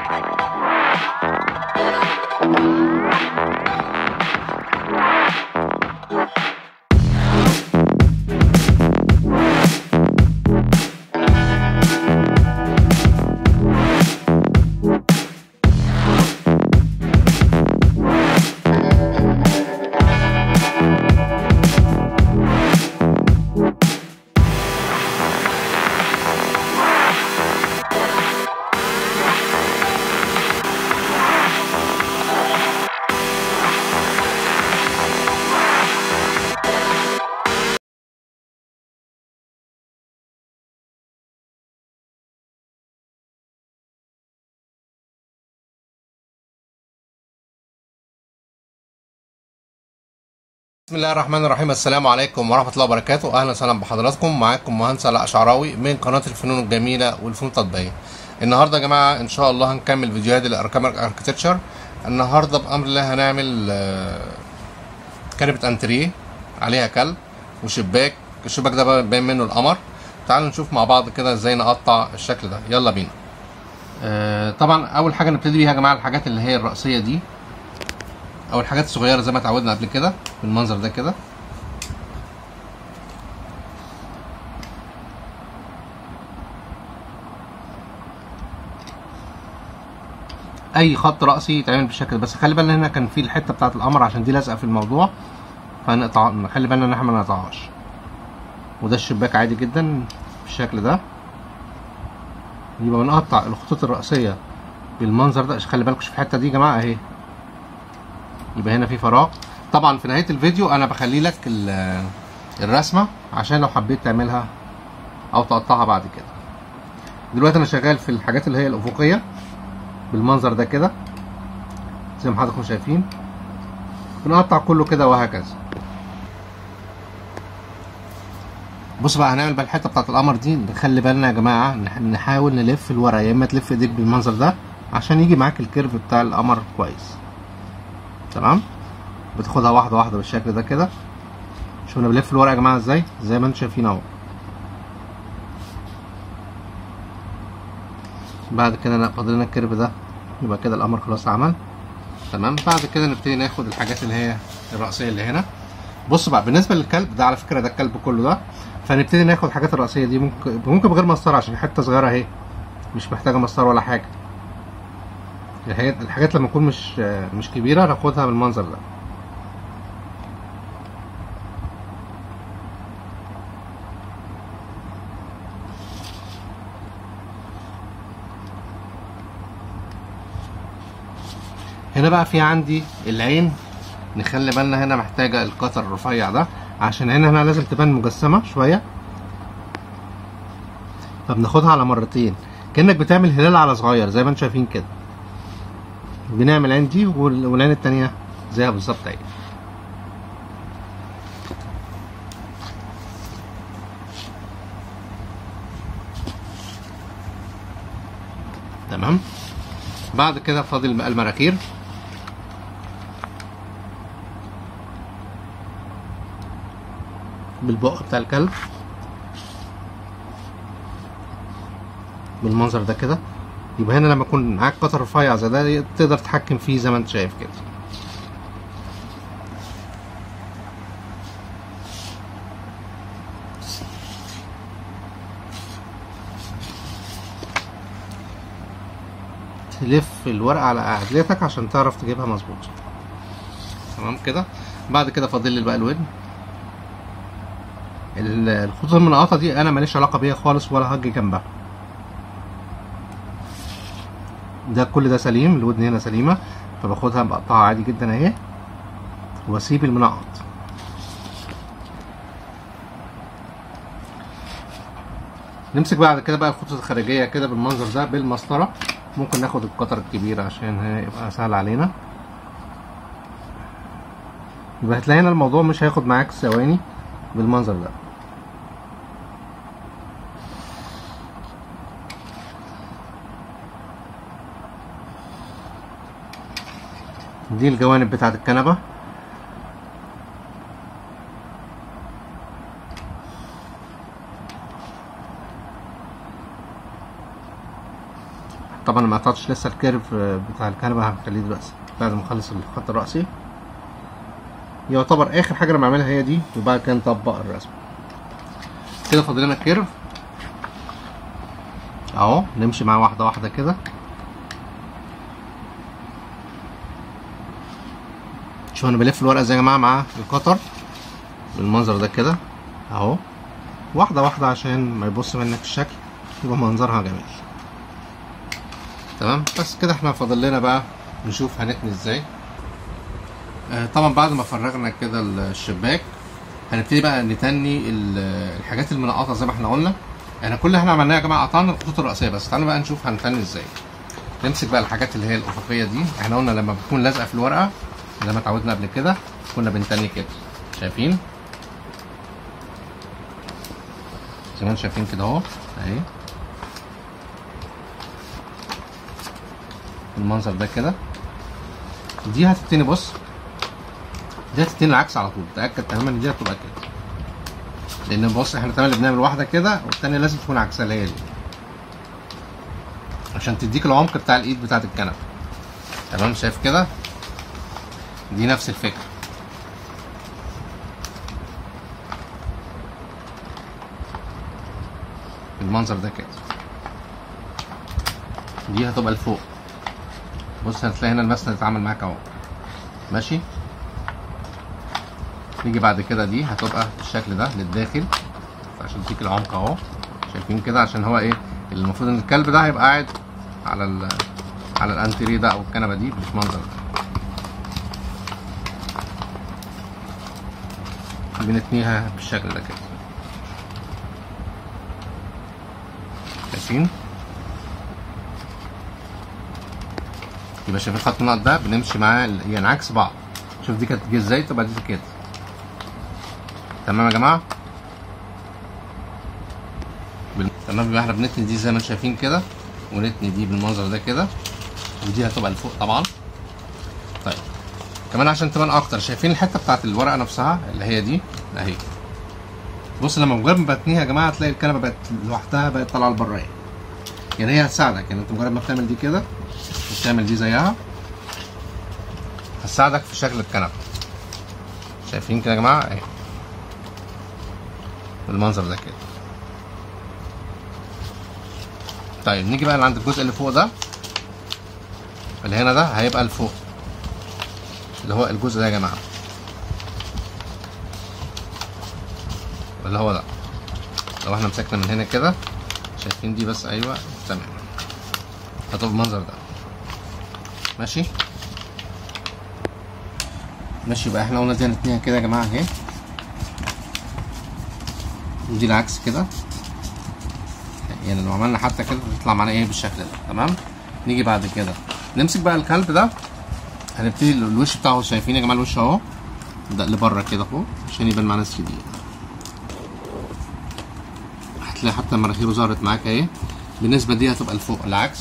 بسم الله الرحمن الرحيم السلام عليكم ورحمة الله وبركاته أهلا وسهلا بحضراتكم معاكم مهندس علاء أشعراوي من قناة الفنون الجميلة والفنون التطبيقية النهاردة يا جماعة إن شاء الله هنكمل فيديوهات الأركام أركتشر النهاردة بأمر الله هنعمل آه، كنبة أنتريه عليها كلب وشباك الشباك ده باين منه القمر تعالوا نشوف مع بعض كده ازاي نقطع الشكل ده يلا بينا آه، طبعا أول حاجة نبتدي بيها يا جماعة الحاجات اللي هي الرئيسية دي او الحاجات الصغيره زي ما اتعودنا قبل كده بالمنظر ده كده اي خط راسي يتعمل بالشكل ده بس خلي بالنا هنا كان في الحته بتاعه القمر عشان دي لازقه في الموضوع فنقطع نخلي بالنا ان احنا ما نقطعهاش وده الشباك عادي جدا بالشكل ده يبقى بنقطع الخطوط الرئيسيه بالمنظر ده خلي بالكم في الحته دي يا جماعه اهي يبقى هنا في فراغ طبعا في نهايه الفيديو انا بخلي لك ال- الرسمه عشان لو حبيت تعملها او تقطعها بعد كده دلوقتي انا شغال في الحاجات اللي هي الافقيه بالمنظر ده كده زي ما حضراتكم شايفين بنقطع كله كده وهكذا بص بقى هنعمل بقى الحته بتاعت القمر دي نخلي بالنا يا جماعه نح- نحاول نلف الورقه يا اما تلف ايديك بالمنظر ده عشان يجي معاك الكيرف بتاع القمر كويس تمام بتاخدها واحده واحده بالشكل ده كده شوفنا بنلف الورقه يا جماعه ازاي زي ما انتم شايفين اهو بعد كده لا فاضل لنا الكيرف ده يبقى كده القمر خلاص عمل تمام بعد كده نبتدي ناخد الحاجات اللي هي الرئيسيه اللي هنا بص بقى بالنسبه للكلب ده على فكره ده الكلب كله ده فنبتدي ناخد الحاجات الرئيسيه دي ممكن ممكن بغير مسطره عشان حته صغيره اهي مش محتاجه مسطره ولا حاجه الحاجات الحاجات لما تكون مش مش كبيره ناخدها بالمنظر ده هنا بقى في عندي العين نخلي بالنا هنا محتاجه القطر الرفيع ده عشان هنا هنا لازم تبان مجسمه شويه فبناخدها على مرتين كانك بتعمل هلال على صغير زي ما انتم شايفين كده بنعمل عين دي وال- والعين التانية زيها بالظبط اهي تمام بعد كده فاضل بقى المراكير بالبق بتاع الكلب بالمنظر ده كده يبقى هنا لما يكون معاك قطر رفيع زي ده تقدر تتحكم فيه زي ما انت شايف كده تلف الورقة على عدلتك عشان تعرف تجيبها مظبوط تمام كده بعد كده فاضل لي بقى الودن ال- الخطوط المنقطة دي انا ماليش علاقة بيها خالص ولا هاجي جنبها ده كل ده سليم الودن هنا سليمة فباخدها بقطعها عادي جدا اهي واسيب المنقط نمسك بعد كده بقى الخطوط الخارجية كده بالمنظر ده بالمسطرة ممكن ناخد القطر الكبير عشان هي يبقى سهل علينا يبقى هتلاقي هنا الموضوع مش هياخد معاك ثواني بالمنظر ده دي الجوانب بتاعة الكنبة طبعا ما قطعتش لسه الكيرف بتاع الكنبه هنخليه دلوقتي بعد ما اخلص الخط الرأسي يعتبر اخر حاجه انا بعملها هي دي وبعد كده نطبق الرسم كده فاضل لنا الكيرف اهو نمشي معاه واحده واحده كده شوف انا بلف الورقه زي يا جماعه مع القطر بالمنظر ده كده اهو واحده واحده عشان ما يبص منك الشكل يبقى منظرها جميل تمام بس كده احنا فاضل لنا بقى نشوف هنتني ازاي آه طبعا بعد ما فرغنا كده الشباك هنبتدي بقى نتني ال- الحاجات المنقطه زي ما احنا قلنا احنا كل اللي احنا عملناه يا جماعه قطعنا الخطوط الرئيسيه بس تعالوا بقى نشوف هنتني ازاي نمسك بقى الحاجات اللي هي الافقيه دي احنا قلنا لما بتكون لازقه في الورقه زي ما اتعودنا قبل كده كنا بنتني كده شايفين زي ما انتم شايفين كده اهو اهي المنظر ده كده دي هتتني بص دي هتتني العكس على طول تاكد تماما ان دي هتبقى كده لان بص احنا تمام اللي بنعمل واحده كده والتانيه لازم تكون عكسها اللي هي دي عشان تديك العمق بتاع الايد بتاعت الكنبه تمام شايف كده دي نفس الفكره المنظر ده كده دي هتبقى لفوق بص هتلاقي هنا المسند اتعمل معاك اهو ماشي نيجي بعد كده دي هتبقى بالشكل ده للداخل عشان تديك العمق اهو شايفين كده عشان هو ايه المفروض ان الكلب ده هيبقى قاعد على ال على الانتريه ده او الكنبه دي بالمنظر ده بنتنيها بالشكل ده كده شايفين يبقى شايفين خط النقط ده بنمشي معاه ال- يعني عكس بعض شوف دي كانت تيجي ازاي تبقى دي كده تمام يا جماعه بال- تمام يبقى احنا بنتني دي زي ما انتم شايفين كده ونتني دي بالمنظر ده كده ودي هتبقى لفوق طبعا طيب كمان عشان تبان اكتر شايفين الحته بتاعت الورقه نفسها اللي هي دي اهي بص لما مجرد ما بتنيها يا جماعه تلاقي الكنبه بقت لوحدها بقت طالعه لبرايه يعني هي هتساعدك يعني انت مجرد ما بتعمل دي كده وتعمل دي زيها هتساعدك في شكل الكنبه شايفين كده يا جماعه اهي بالمنظر ده كده طيب نيجي بقى عند الجزء اللي فوق ده اللي هنا ده هيبقى لفوق اللي هو الجزء ده يا جماعه اللي هو ده لو احنا مسكنا من هنا كده شايفين دي بس ايوه تمام هتبقى بالمنظر ده ماشي ماشي يبقى احنا قلنا دي هنتنيها كده يا جماعه اهي ودي العكس كده يعني لو عملنا حتى كده تطلع معانا ايه بالشكل ده تمام نيجي بعد كده نمسك بقى الكلب ده هنبتدي الوش بتاعه شايفين يا جماعه الوش اهو ده لبره كده اهو عشان يبان معانا 3 دي هتلاقي حتى مناخيره ظهرت معاك اهي بالنسبه دي هتبقى لفوق العكس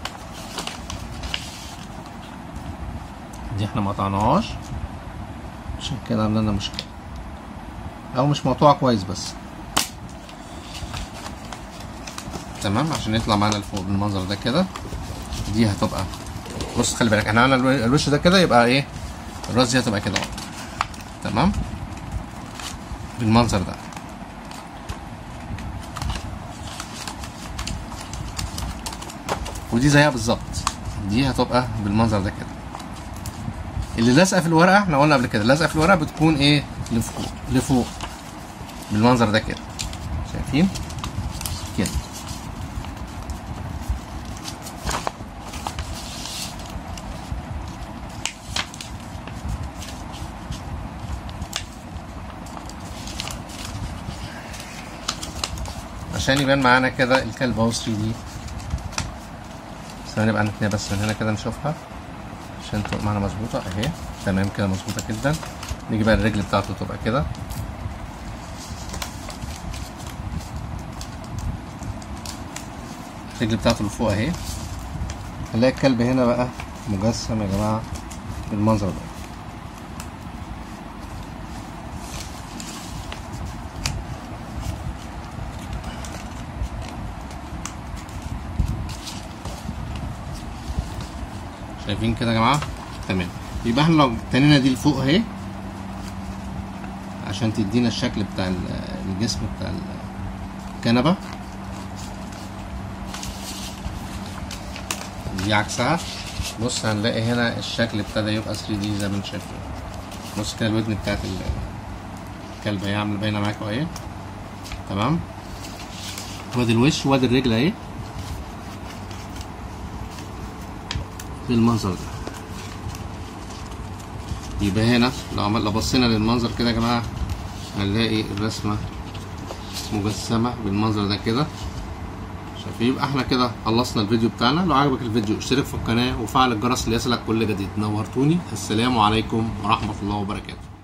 دي احنا ما قطعناهاش عشان كده عامله لنا مشكله او مش مقطوعه كويس بس تمام عشان يطلع معانا لفوق بالمنظر ده كده دي هتبقى بص خلي بالك احنا عملنا الو- الوش ده كده يبقى ايه الراس دي هتبقى كده اهو تمام بالمنظر ده ودي زيها بالظبط دي هتبقى بالمنظر ده كده اللي لازقه في الورقه احنا قلنا قبل كده لازقه في الورقه بتكون ايه لفوق لفوق بالمنظر ده كده شايفين كده عشان يبان معانا كده الكلب اهو 3 دي ثواني بقى نتنيها بس من هنا كده نشوفها عشان تبقى معانا مظبوطة اهي تمام كده مظبوطة جدا نيجي بقى الرجل بتاعته تبقى كده الرجل بتاعته اللي فوق اهي هنلاقي الكلب هنا بقى مجسم يا جماعة بالمنظر ده شايفين كده يا جماعه تمام يبقى احنا لو تنينا دي لفوق اهي عشان تدينا الشكل بتاع ال- الجسم بتاع الكنبه دي عكسها بص هنلاقي هنا الشكل ابتدى يبقى 3 دي زي ما انت شايف بص كده الودن بتاعت ال- الكلب اهي عامله باينه معاكوا اهي تمام وادي الوش وادي الرجل اهي بالمنظر ده يبقى هنا لو عمل لو بصينا للمنظر كده يا جماعه هنلاقي الرسمه مجسمه بالمنظر ده كده شايفين يبقى احنا كده خلصنا الفيديو بتاعنا لو عجبك الفيديو اشترك في القناه وفعل الجرس ليصلك كل جديد نورتوني السلام عليكم ورحمه الله وبركاته